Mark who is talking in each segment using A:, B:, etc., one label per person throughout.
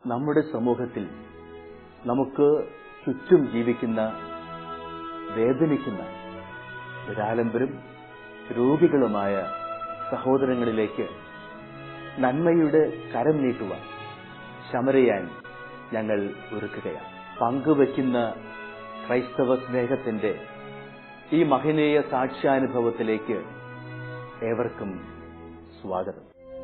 A: നമ്മുടെ സമൂഹത്തിൽ നമുക്ക് ചുറ്റും ജീവിക്കുന്ന വേദനിക്കുന്ന നിരാലംബരും രോഗികളുമായ സഹോദരങ്ങളിലേക്ക് നന്മയുടെ കരം നീട്ടുവാൻ ശമരയാൻ ഞങ്ങൾ ഒരുക്കുകയാണ് പങ്കുവയ്ക്കുന്ന ക്രൈസ്തവ സ്നേഹത്തിന്റെ ഈ മഹനീയ സാക്ഷ്യാനുഭവത്തിലേക്ക് ഏവർക്കും സ്വാഗതം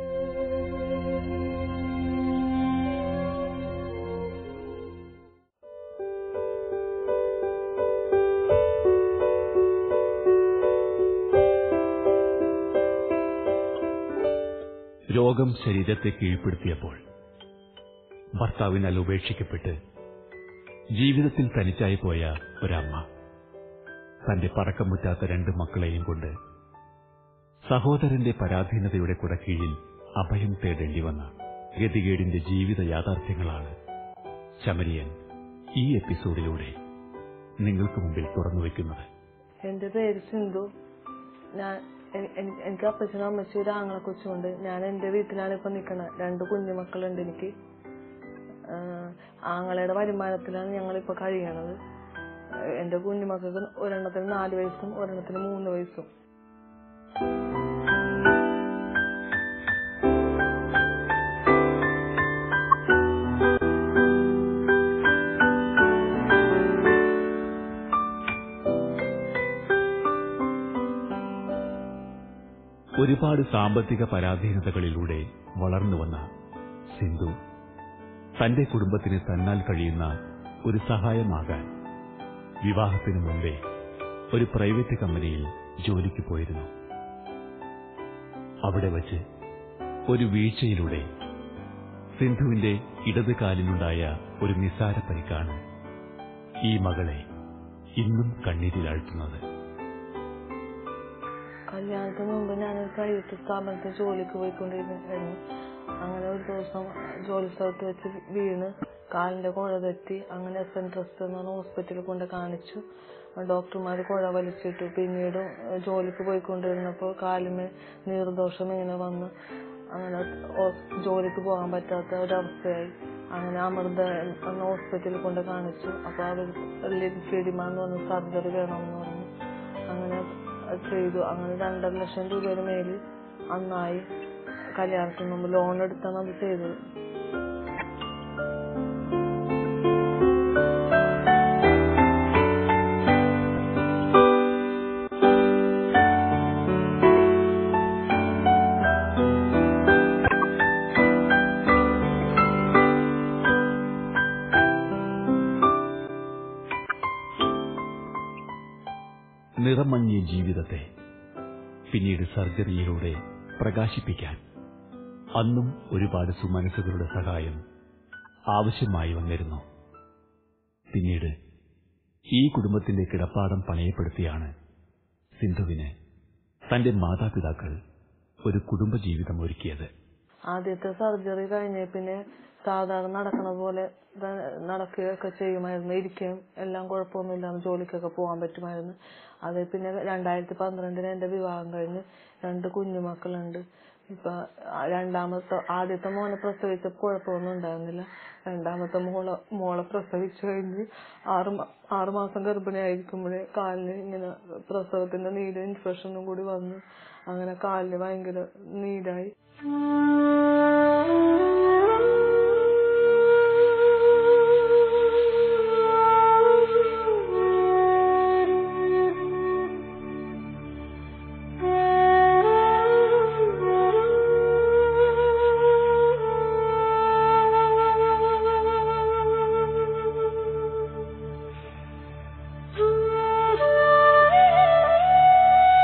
B: രോഗം ശരീരത്തെ കീഴ്പ്പെടുത്തിയപ്പോൾ ഭർത്താവിനാൽ ഉപേക്ഷിക്കപ്പെട്ട് ജീവിതത്തിൽ തനിച്ചായി പോയ ഒരമ്മ തന്റെ പറക്കം മുറ്റാത്ത രണ്ട് മക്കളെയും കൊണ്ട് സഹോദരന്റെ പരാധീനതയുടെ കുടക്കീഴിൽ അഭയം തേടേണ്ടി വന്ന ഗതികേടിന്റെ ജീവിത യാഥാർത്ഥ്യങ്ങളാണ് ശമരിയൻ ഈ എപ്പിസോഡിലൂടെ നിങ്ങൾക്ക് മുമ്പിൽ തുറന്നുവെക്കുന്നത്
C: എന്റെ പേര് സിന്ധു ഞാൻ എ- എ- എനിക്ക് അപ്പച്ചനും അമ്മച്ചും ഒരു ആങ്ങളെ കൊച്ചുണ്ട് ഞാൻ എന്റെ വീട്ടിലാണ് ഇപ്പൊ നിക്കണത് രണ്ട് കുഞ്ഞുമക്കളുണ്ട് എനിക്ക് ആഹ് ആങ്ങളയുടെ വരുമാനത്തിലാണ് ഞങ്ങളിപ്പോ കഴിയണത് ആഹ് എന്റെ കുഞ്ഞുമക്കൾക്ക് ഒരെണ്ണത്തിന് നാല് വയസ്സും ഒരെണ്ണത്തിന് മൂന്ന് വയസ്സും
B: ഒരുപാട് സാമ്പത്തിക പരാധീനതകളിലൂടെ വളർന്നുവന്ന സിന്ധു തന്റെ കുടുംബത്തിന് തന്നാൽ കഴിയുന്ന ഒരു സഹായമാകാൻ വിവാഹത്തിനു മുമ്പേ ഒരു പ്രൈവറ്റ് കമ്പനിയിൽ ജോലിക്ക് പോയിരുന്നു അവിടെ വച്ച് ഒരു വീഴ്ചയിലൂടെ സിന്ധുവിന്റെ ഇടത് കാലിനുണ്ടായ ഒരു നിസാര പരിക്കാണ് ഈ മകളെ ഇന്നും കണ്ണീരിലാഴ്ത്തുന്നത്
C: കല്യാണത്തിന് മുമ്പ് ഞാനൊരു പ്രൈവറ്റ് സ്ഥാപനത്തിൽ ജോലിക്ക് പോയിക്കൊണ്ടിരുന്നു അങ്ങനെ ഒരു ദിവസം ജോലി സ്ഥലത്ത് വെച്ച് വീണ് കാലിന്റെ കുഴ തെറ്റി അങ്ങനെ എസ് എൻ ട്രസ്റ്റ് എന്ന് പറഞ്ഞ ഹോസ്പിറ്റലിൽ കൊണ്ട് കാണിച്ചു ഡോക്ടർമാർ കുഴ വലിച്ചിട്ടു പിന്നീട് ജോലിക്ക് പോയിക്കൊണ്ടിരുന്നപ്പോൾ കാലിന് നീർദോഷം ഇങ്ങനെ വന്ന് അങ്ങനെ ഹോസ്- ജോലിക്ക് പോകാൻ പറ്റാത്ത ഒരവസ്ഥയായി അങ്ങനെ അമൃത എന്ന ഹോസ്പിറ്റലിൽ കൊണ്ട് കാണിച്ചു അപ്പോൾ അവർ ലിംഫീഡിമ എന്ന് പറഞ്ഞ സർജറി വേണമെന്ന് പറഞ്ഞു അങ്ങനെ അത് ചെയ്തു അങ്ങനെ രണ്ടര ലക്ഷം രൂപയുടെ മേല് അന്നായി കല്യാണത്തിന് മുമ്പ് ലോൺ എടുത്താണ് അത് ചെയ്തത്
B: നിറമങ്ങിയ ജീവിതത്തെ പിന്നീട് സർജറിയിലൂടെ പ്രകാശിപ്പിക്കാൻ അന്നും ഒരുപാട് സുമനസ്സുകളുടെ സഹായം ആവശ്യമായി വന്നിരുന്നു പിന്നീട് ഈ കുടുംബത്തിന്റെ കിടപ്പാടം പണയപ്പെടുത്തിയാണ് സിന്ധുവിന് തന്റെ മാതാപിതാക്കൾ ഒരു കുടുംബജീവിതം ഒരുക്കിയത്
C: ആദ്യത്തെ സർജറി കഴിഞ്ഞ പിന്നെ സാധാരണ നടക്കണ പോലെ ത- നടക്കുകയൊക്കെ ചെയ്യുമായിരുന്നു ഇരിക്കുകയും എല്ലാം കുഴപ്പമൊന്നുമില്ലാതെ ജോലിക്കൊക്കെ പോകാൻ പറ്റുമായിരുന്നു അത് പിന്നെ രണ്ടായിരത്തി പന്ത്രണ്ടിന് എന്റെ വിവാഹം കഴിഞ്ഞ് രണ്ട് കുഞ്ഞുമക്കളുണ്ട് ഇപ്പൊ ആ രണ്ടാമത്തെ ആദ്യത്തെ മോനെ പ്രസവിച്ചപ്പോൾ കുഴപ്പമൊന്നും ഉണ്ടായിരുന്നില്ല രണ്ടാമത്തെ മോളെ മോളെ പ്രസവിച്ചു കഴിഞ്ഞ് ആറ് മാ- ആറ് മാസം ഗർഭിണിയായിരിക്കുമ്പോഴേ കാലിന് ഇങ്ങനെ പ്രസവത്തിന്റെ നീര് ഇൻഫെക്ഷനും കൂടി വന്നു അങ്ങനെ കാലിന് ഭയങ്കര നീരായി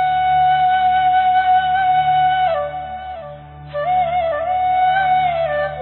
D: Thank you.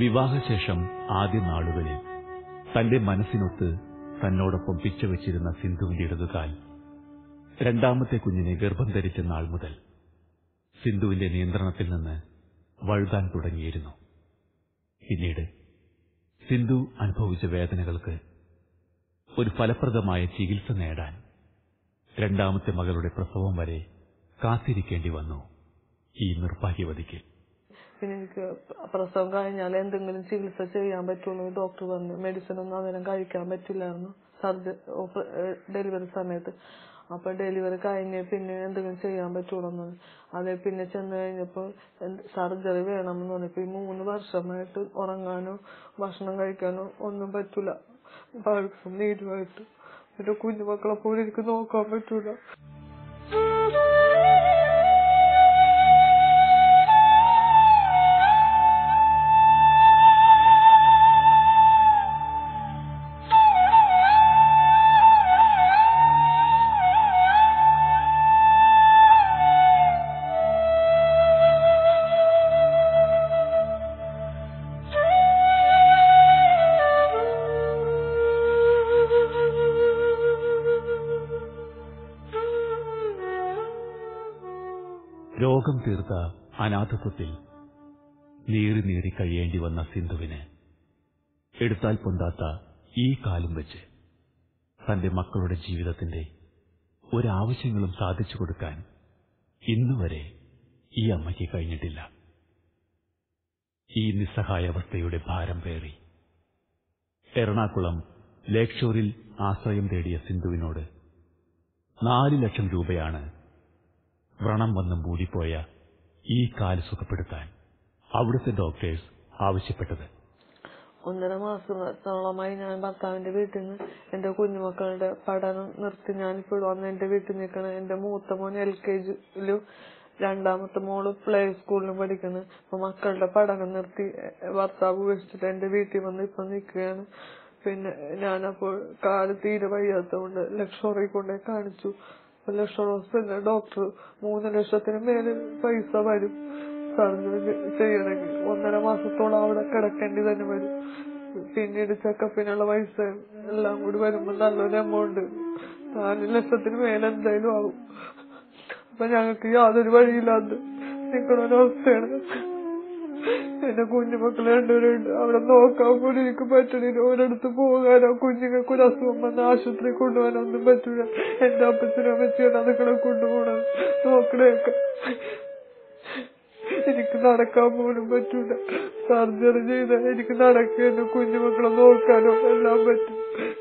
B: വിവാഹശേഷം ആദ്യ നാളുകളിൽ തന്റെ മനസ്സിനൊത്ത് തന്നോടൊപ്പം പിച്ചവെച്ചിരുന്ന സിന്ധുവിന്റെ ഇടതുകാൽ രണ്ടാമത്തെ കുഞ്ഞിനെ ഗർഭം ധരിച്ച നാൾ മുതൽ സിന്ധുവിന്റെ നിയന്ത്രണത്തിൽ നിന്ന് വഴുതാൻ തുടങ്ങിയിരുന്നു പിന്നീട് സിന്ധു അനുഭവിച്ച വേദനകൾക്ക് ഒരു ഫലപ്രദമായ ചികിത്സ നേടാൻ രണ്ടാമത്തെ മകളുടെ പ്രസവം വരെ കാത്തിരിക്കേണ്ടി വന്നു ഈ നിർഭാഗ്യവതിക്ക്
C: പിന്നെ എനിക്ക് പ്രസവം കഴിഞ്ഞാൽ എന്തെങ്കിലും ചികിത്സ ചെയ്യാൻ പറ്റുള്ളൂ എന്ന് ഡോക്ടർ പറഞ്ഞു മെഡിസിൻ ഒന്നും അന്നേരം കഴിക്കാൻ പറ്റില്ലായിരുന്നു സർജറി ഡെലിവറി സമയത്ത് അപ്പൊ ഡെലിവറി കഴിഞ്ഞ് പിന്നെ എന്തെങ്കിലും ചെയ്യാൻ പറ്റുള്ളൂ അതെ പിന്നെ ചെന്ന് കഴിഞ്ഞപ്പോൾ സർജറി വേണമെന്ന് പറഞ്ഞപ്പോ ഈ മൂന്ന് വർഷമായിട്ട് ഉറങ്ങാനോ ഭക്ഷണം കഴിക്കാനോ ഒന്നും പറ്റൂല പഴുക്കും നീരുമായിട്ട് എന്റെ കുഞ്ഞുമക്കളെ പോലും എനിക്ക് നോക്കാൻ പറ്റൂല
B: രോഗം തീർത്ത അനാഥത്വത്തിൽ നീറി നീറി കഴിയേണ്ടി വന്ന സിന്ധുവിന് എടുത്താൽ പൊന്താത്ത ഈ കാലം വെച്ച് തന്റെ മക്കളുടെ ജീവിതത്തിന്റെ ഒരാവശ്യങ്ങളും സാധിച്ചു കൊടുക്കാൻ ഇന്നുവരെ ഈ അമ്മയ്ക്ക് കഴിഞ്ഞിട്ടില്ല ഈ നിസ്സഹായാവസ്ഥയുടെ ഭാരം പേറി എറണാകുളം ലേക്ക് ഷോറിൽ ആശ്രയം തേടിയ സിന്ധുവിനോട് നാല് ലക്ഷം രൂപയാണ് വ്രണം വന്ന് മൂടിപ്പോയ ഈ കാല് സുഖപ്പെടുത്താൻ അവിടുത്തെ ഡോക്ടേഴ്സ് ആവശ്യപ്പെട്ടത്
C: ഒന്നര മാസത്തോളമായി ഞാൻ ഭർത്താവിന്റെ വീട്ടിൽ നിന്ന് എന്റെ കുഞ്ഞുമക്കളുടെ പഠനം നിർത്തി ഞാനിപ്പോഴും അന്ന് എന്റെ വീട്ടിൽ നിൽക്കണം എന്റെ മൂത്ത മോൻ എൽ കെ ജിയിലും രണ്ടാമത്തെ മോള് പ്ലേ സ്കൂളിലും പഠിക്കുന്നു അപ്പൊ മക്കളുടെ പഠനം നിർത്തി ഭർത്താവ് ഉപേക്ഷിച്ചിട്ട് എന്റെ വീട്ടിൽ വന്ന് ഇപ്പൊ നിൽക്കുകയാണ് പിന്നെ ഞാനപ്പോൾ കാല് തീരെ വയ്യാത്തതുകൊണ്ട് ലക്ഷറി കൊണ്ടേ കാണിച്ചു അപ്പൊ ലക്ഷർ ഹോസ്പിറ്റലിലെ ഡോക്ടർ മൂന്ന് ലക്ഷത്തിന് മേലെ പൈസ വരും സർജറി ചെയ്യണമെങ്കിൽ ഒന്നര മാസത്തോളം അവിടെ കിടക്കേണ്ടി തന്നെ വരും പിന്നീട് ചെക്കപ്പിനുള്ള പൈസ എല്ലാം കൂടി വരുമ്പോ നല്ലൊരു എമൗണ്ട് നാല് ലക്ഷത്തിന് മേലെ എന്തായാലും ആവും അപ്പൊ ഞങ്ങൾക്ക് യാതൊരു വഴിയില്ലാതെ നിൽക്കണ ഒരവസ്ഥയാണ് എന്റെ കുഞ്ഞുമക്കൾ രണ്ടുപേരുണ്ട് അവിടെ നോക്കാൻ പോലും എനിക്ക് പറ്റണില്ല ഒരിടത്ത് പോകാനോ കുഞ്ഞുങ്ങൾക്ക് ഒരു അസുഖം വന്ന് ആശുപത്രി കൊണ്ടുപോകാനോ ഒന്നും പറ്റൂല എന്റെ അപ്പച്ചനും അമ്മച്ചിയാണ് അതുങ്ങളെ കൊണ്ടുപോകണത് നോക്കണേക്കെ എനിക്ക് നടക്കാൻ പോലും പറ്റൂല സർജറി ചെയ്താൽ എനിക്ക് നടക്കാനോ കുഞ്ഞുമക്കളെ നോക്കാനോ എല്ലാം പറ്റും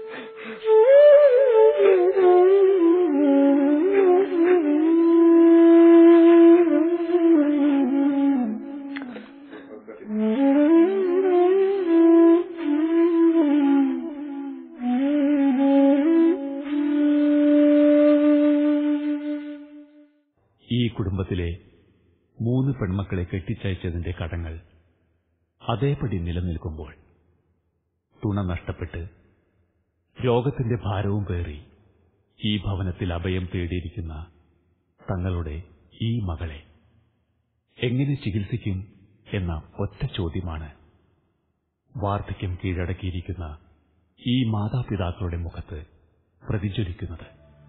B: ഈ കുടുംബത്തിലെ മൂന്ന് പെൺമക്കളെ കെട്ടിച്ചയച്ചതിന്റെ കടങ്ങൾ അതേപടി നിലനിൽക്കുമ്പോൾ തുണ നഷ്ടപ്പെട്ട് രോഗത്തിന്റെ ഭാരവും പേറി ഈ ഭവനത്തിൽ അഭയം തേടിയിരിക്കുന്ന തങ്ങളുടെ ഈ മകളെ എങ്ങനെ ചികിത്സിക്കും എന്ന ഒറ്റ ചോദ്യമാണ് വാർദ്ധക്യം കീഴടക്കിയിരിക്കുന്ന ഈ മാതാപിതാക്കളുടെ മുഖത്ത് പ്രതിജ്വലിക്കുന്നത്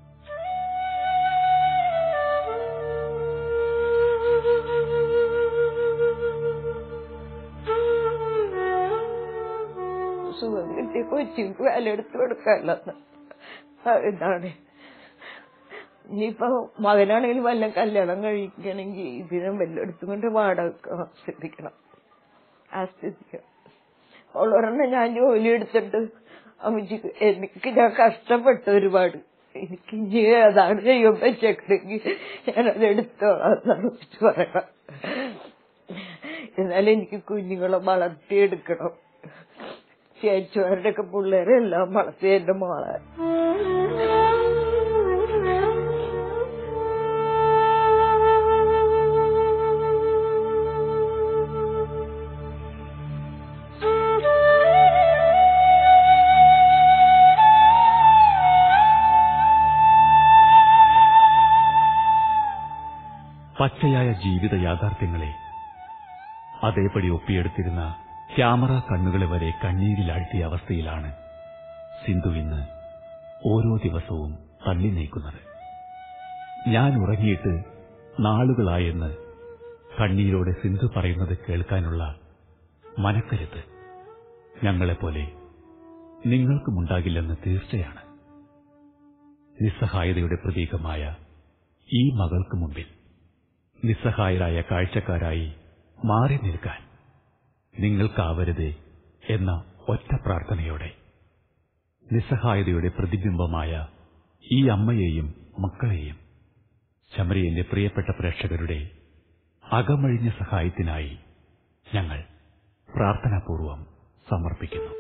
C: സുഖം കിട്ടിയ കൊച്ചിക്ക് വില എടുത്തു കൊടുക്കാനുള്ളത് ഇതാണ് ഇനിയിപ്പോ മകനാണെങ്കിലും വല്ല കല്യാണം കഴിക്കണമെങ്കിൽ ഇതിനും വല്ല എടുത്തുകൊണ്ട് വാടക ആസ്വദിക്കണം ആസ്വദിക്കണം ഉള്ളവരെണ്ണം ഞാൻ ജോലി എടുത്തിട്ട് അമ്മച്ചിക്ക് എനിക്ക് ഞാൻ കഷ്ടപ്പെട്ടു ഒരുപാട് എനിക്ക് ഇനി അതാണ് ചെയ്യാൻ പറ്റണമെങ്കിൽ ഞാനത് എടുത്തോളാം എന്നാണ് അമ്മച്ചി പറയണം എന്നാലും എനിക്ക് കുഞ്ഞുങ്ങളെ വളർത്തിയെടുക്കണം ചേച്ചിമാരുടെ ഒക്കെ പിള്ളേരെ എല്ലാം വളർത്തി എന്റെ മോളെ
B: പച്ചയായ ജീവിത യാഥാർത്ഥ്യങ്ങളെ അതേപടി ഒപ്പിയെടുത്തിരുന്ന ക്യാമറ കണ്ണുകളെ വരെ കണ്ണീരിലാഴ്ത്തിയ അവസ്ഥയിലാണ് സിന്ധു ഇന്ന് ഓരോ ദിവസവും തള്ളി നീക്കുന്നത് ഞാൻ ഉറങ്ങിയിട്ട് നാളുകളായെന്ന് കണ്ണീരോടെ സിന്ധു പറയുന്നത് കേൾക്കാനുള്ള മനക്കരുത്ത് ഞങ്ങളെപ്പോലെ നിങ്ങൾക്കുമുണ്ടാകില്ലെന്ന് തീർച്ചയാണ് നിസ്സഹായതയുടെ പ്രതീകമായ ഈ മകൾക്ക് മുമ്പിൽ നിസ്സഹായരായ കാഴ്ചക്കാരായി മാറി നിൽക്കാൻ നിങ്ങൾക്കാവരുതേ എന്ന ഒറ്റ പ്രാർത്ഥനയോടെ നിസ്സഹായതയുടെ പ്രതിബിംബമായ ഈ അമ്മയെയും മക്കളെയും ശമരിയന്റെ പ്രിയപ്പെട്ട പ്രേക്ഷകരുടെ അകമഴിഞ്ഞ സഹായത്തിനായി ഞങ്ങൾ പ്രാർത്ഥനാപൂർവം സമർപ്പിക്കുന്നു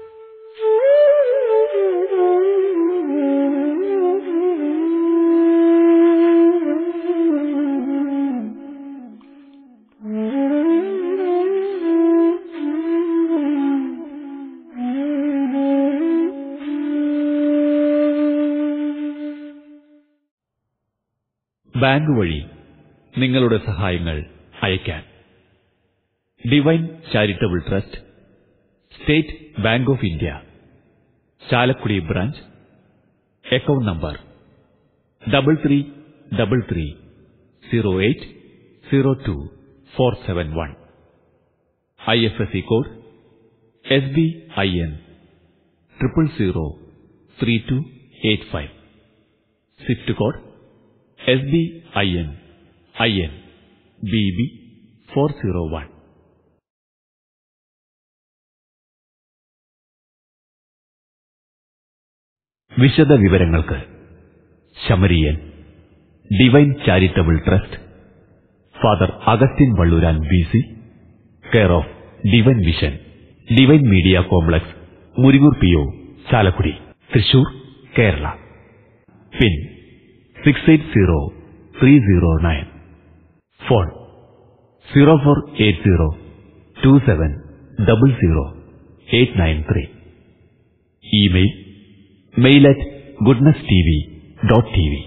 B: ബാങ്ക് വഴി നിങ്ങളുടെ സഹായങ്ങൾ അയക്കാൻ divine charitable trust State Bank of India Chalakudy branch account number double three double three zero eight zero two four seven one I F S C code S B I N triple zero three two eight five swift code S B I N I N B B four zero one വിശദ വിവരങ്ങൾക്ക് Samaritan divine charitable trust father Augustine Valluran B C care of divine vision divine media complex Muringoor P O Chalakudy Thrissur Kerala pin six eight zero three zero nine phone zero four eight zero two seven double zero eight nine three email mail at goodness T V dot T V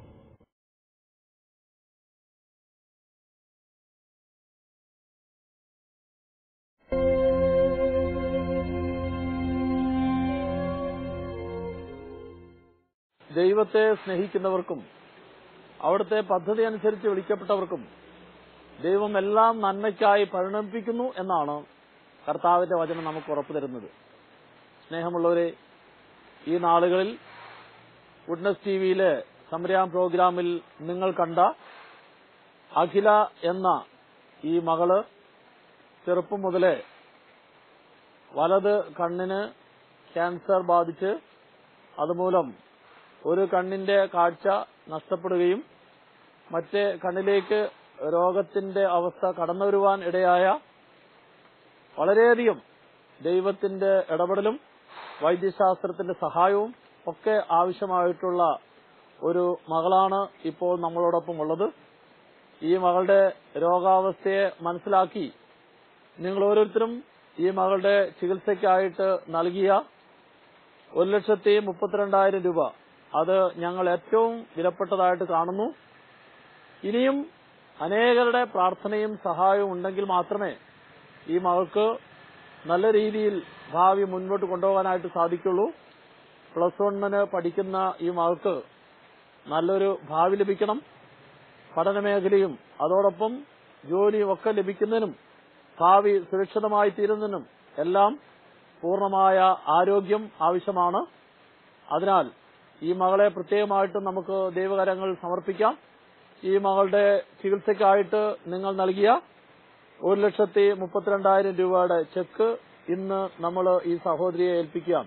D: ദൈവത്തെ സ്നേഹിക്കുന്നവർക്കും അവിടുത്തെ പദ്ധതി അനുസരിച്ച് വിളിക്കപ്പെട്ടവർക്കും ദൈവം എല്ലാം നന്മയ്ക്കായി പരിണമിപ്പിക്കുന്നു എന്നാണ് കർത്താവിന്റെ വചനം നമുക്ക് ഉറപ്പു തരുന്നത് സ്നേഹമുള്ളവരെ ഈ നാളുകളിൽ ഗുഡ്നസ് ടി വിയിലെ സംരയാം പ്രോഗ്രാമിൽ നിങ്ങൾ കണ്ട അഖില എന്ന ഈ മകള് ചെറുപ്പം മുതലേ വലത് കണ്ണിന് ക്യാൻസർ ബാധിച്ച് അതുമൂലം ഒരു കണ്ണിന്റെ കാഴ്ച നഷ്ടപ്പെടുകയും മറ്റേ കണ്ണിലേക്ക് രോഗത്തിന്റെ അവസ്ഥ കടന്നു വരുവാൻ ഇടയായ വളരെയധികം ദൈവത്തിന്റെ ഇടപെടലും വൈദ്യശാസ്ത്രത്തിന്റെ സഹായവും ഒക്കെ ആവശ്യമായിട്ടുള്ള ഒരു മകളാണ് ഇപ്പോൾ നമ്മളോടൊപ്പം ഉള്ളത് ഈ മകളുടെ രോഗാവസ്ഥയെ മനസ്സിലാക്കി നിങ്ങൾ ഓരോരുത്തരും ഈ മകളുടെ ചികിത്സയ്ക്കായിട്ട് നൽകിയ ഒരു ലക്ഷത്തി മുപ്പത്തിരണ്ടായിരം രൂപ അത് ഞങ്ങൾ ഏറ്റവും വിലപ്പെട്ടതായിട്ട് കാണുന്നു ഇനിയും അനേകരുടെ പ്രാർത്ഥനയും സഹായവും ഉണ്ടെങ്കിൽ മാത്രമേ ഈ മകൾക്ക് നല്ല രീതിയിൽ ഭാവി മുൻപോട്ട് കൊണ്ടുപോകാനായിട്ട് സാധിക്കുള്ളൂ പ്ലസ് വണ്ണിന് പഠിക്കുന്ന ഈ മകൾക്ക് നല്ലൊരു ഭാവി ലഭിക്കണം പഠന മേഖലയും അതോടൊപ്പം ജോലിയും ഒക്കെ ലഭിക്കുന്നതിനും ഭാവി സുരക്ഷിതമായി തീരുന്നതിനും എല്ലാം പൂർണ്ണമായ ആരോഗ്യം ആവശ്യമാണ് അതിനാൽ ഈ മകളെ പ്രത്യേകമായിട്ടും നമുക്ക് ദൈവകരങ്ങൾ സമർപ്പിക്കാം ഈ മകളുടെ ചികിത്സയ്ക്കായിട്ട് നിങ്ങൾ നൽകിയ ഒരു ലക്ഷത്തി മുപ്പത്തിരണ്ടായിരം രൂപയുടെ ചെക്ക് ഇന്ന് നമ്മൾ ഈ സഹോദരിയെ ഏൽപ്പിക്കുകയാണ്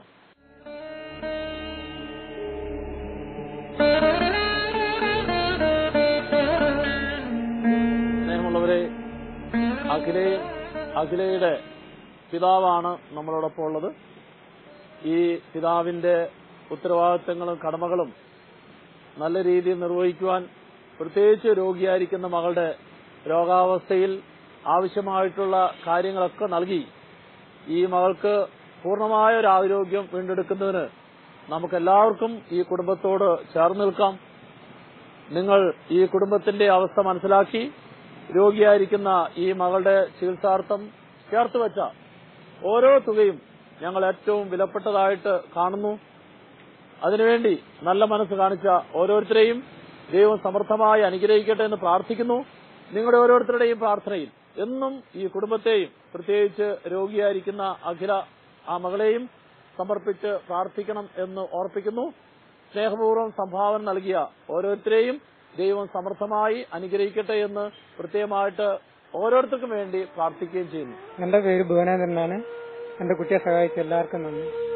D: സ്നേഹമുള്ളവരെ അഖിലയെ അഖിലയുടെ പിതാവാണ് നമ്മളോടൊപ്പം ഉള്ളത് ഈ പിതാവിന്റെ ഉത്തരവാദിത്തങ്ങളും കടമകളും നല്ല രീതിയിൽ നിർവഹിക്കുവാൻ പ്രത്യേകിച്ച് രോഗിയായിരിക്കുന്ന മകളുടെ രോഗാവസ്ഥയിൽ ആവശ്യമായിട്ടുള്ള കാര്യങ്ങളൊക്കെ നൽകി ഈ മകൾക്ക് പൂർണ്ണമായ ഒരു ആരോഗ്യം വീണ്ടെടുക്കുന്നതിന് നമുക്കെല്ലാവർക്കും ഈ കുടുംബത്തോട് ചേർന്ന് നിൽക്കാം നിങ്ങൾ ഈ കുടുംബത്തിന്റെ അവസ്ഥ മനസ്സിലാക്കി രോഗിയായിരിക്കുന്ന ഈ മകളുടെ ചികിത്സാർത്ഥം ചേർത്ത് വെച്ച ഓരോ തുകയും ഞങ്ങൾ ഏറ്റവും വിലപ്പെട്ടതായിട്ട് കാണുന്നു അതിനുവേണ്ടി നല്ല മനസ്സ് കാണിച്ച ഓരോരുത്തരെയും ദൈവം സമർത്ഥമായി അനുഗ്രഹിക്കട്ടെ എന്ന് പ്രാർത്ഥിക്കുന്നു നിങ്ങളുടെ ഓരോരുത്തരുടെയും പ്രാർത്ഥനയിൽ എന്നും ഈ കുടുംബത്തെയും പ്രത്യേകിച്ച് രോഗിയായിരിക്കുന്ന അഖില ആ മകളെയും സമർപ്പിച്ച് പ്രാർത്ഥിക്കണം എന്ന് ഓർപ്പിക്കുന്നു സ്നേഹപൂർവ്വം സംഭാവന നൽകിയ ഓരോരുത്തരെയും ദൈവം സമർത്ഥമായി അനുഗ്രഹിക്കട്ടെ എന്ന് പ്രത്യേകമായിട്ട് ഓരോരുത്തർക്കും വേണ്ടി പ്രാർത്ഥിക്കുകയും ചെയ്യുന്നു
E: എന്റെ പേര് ഭുവനേന്ദ്രനാണ് എന്റെ കുട്ടിയെ സഹായിച്ച എല്ലാവർക്കും നന്ദി